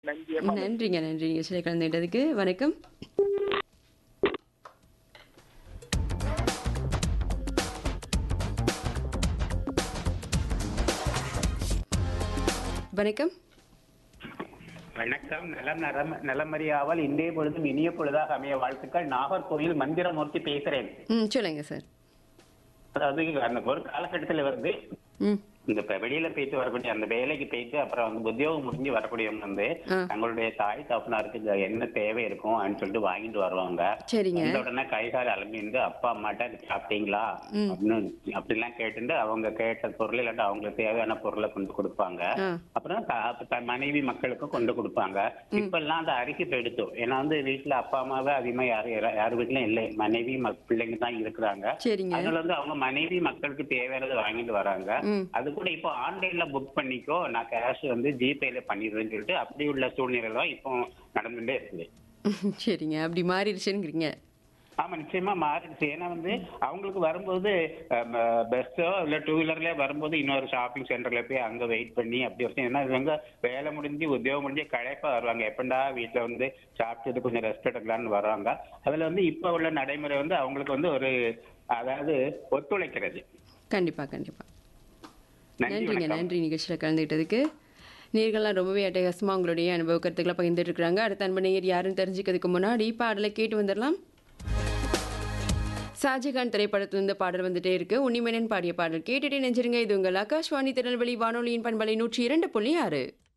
நன்றி அம்மா நன்றிங்க நன்றி நிகழ்ச்சியில் கலந்துகிட்டதுக்கு வணக்கம் வணக்கம் வணக்கம் நலம் நலம் நலமறியாமல் இன்றைய பொழுதும் இனிய பொழுதாக அமைய வாழ்த்துக்கள் நாகர்கோவில் மந்திரமூர்த்தி பேசுறேன் ம் சொல்லுங்க சார் அதாவது அந்த ஒரு காலகட்டத்துல வந்து ம் இந்த இப்ப வெளியில போயிட்டு வரக்கூடிய அந்த வேலைக்கு போயிட்டு அப்புறம் வந்து உத்தியோகம் முடிஞ்சு வரக்கூடியவங்க வந்து ஆ. தங்களுடைய தாய் தகப்பனாருக்கு இந்த என்ன தேவை இருக்கும் அப்படின்னு சொல்லிட்டு வாங்கிட்டு வருவாங்க சரிங்க வந்த உடனே கை கால் அலம்பிந்து அப்பா அம்மாட்ட "இது சாப்பிட்டீங்களா அப்படின்னு அப்படிலாம் கேட்டுட்டு அவங்க கேட்ட பொருள் இல்லாட்டி அவங்களுக்கு தேவையான பொருளை கொண்டு கொடுப்பாங்க ஆ அப்புறம் த- த- மனைவி மக்களுக்கும் கொண்டு கொடுப்பாங்க இப்பெல்லாம் அந்த அருகி போயிடுத்தோம் ஏன்னா வந்து வீட்டுல அப்பா அம்மாவே அதிகமா யாரும் யாரு- யார் வீட்லயும் இல்லை மனைவி மக்- பிள்ளைங்க தான் இருக்கிறாங்க சரிங்க அதனால வந்து அவங்க மனைவி மக்களுக்கு தேவையானதை வாங்கிட்டு வராங்க ம் அது கூட இப்போ ஆன்லைன்ல புக் பண்ணிக்கோ நான் கேஷ் வந்து ஜிபேல பண்ணிடுறேன்னு சொல்லிட்டு அப்படி உள்ள சூழ்நிலை தான் இப்போ நடந்துட்டே இருக்குது சரிங்க அப்படி மாறிடுச்சுங்கிறீங்க ஆமா நிச்சயமா மாறிடுச்சு ஏன்னா வந்து அவங்களுக்கு வரும்போது பஸ்ஸோ இல்ல டூ வீலர்ல வரும்போது இன்னொரு ஷாப்பிங் சென்டர்ல போய் அங்க வெயிட் பண்ணி அப்படி ஒரு ஏன்னா இவங்க வேலை முடிஞ்சு உத்தியோகம் முடிஞ்சு களைப்பா வருவாங்க எப்பண்டா வீட்டுல வந்து சாப்பிட்டுட்டு கொஞ்சம் ரெஸ்ட் எடுக்கலாம்னு வருவாங்க அதுல வந்து இப்ப உள்ள நடைமுறை வந்து அவங்களுக்கு வந்து ஒரு அதாவது ஒத்துழைக்கிறது கண்டிப்பா கண்டிப்பா நன்றி நன்றிங்க வணக்கம் நன்றி நிகழ்ச்சியில் கலந்துக்கிட்டதுக்கு நேர்கள்லாம் ரொம்பவே அட்டகாசமாக உங்களுடைய அனுபவ கருத்துக்களை பகிர்ந்துட்டு இருக்காங்க அடுத்த அன்பு நேயர் யாருன்னு தெரிஞ்சுக்கிறதுக்கு முன்னாடி பாடலை கேட்டு வந்துடலாம் ஷாஜகான் திரைப்படத்துல இருந்து பாடல் வந்துட்டே இருக்கு உன்னிமேனன் பாடிய பாடல் கேட்டுட்டே நெஞ்சிருங்க இது உங்கள் ஆகாஷ்வாணி திருநெல்வேலி வானொலியின் பண்பலை நூற்றி இரண்டு புள்ளி ஆறு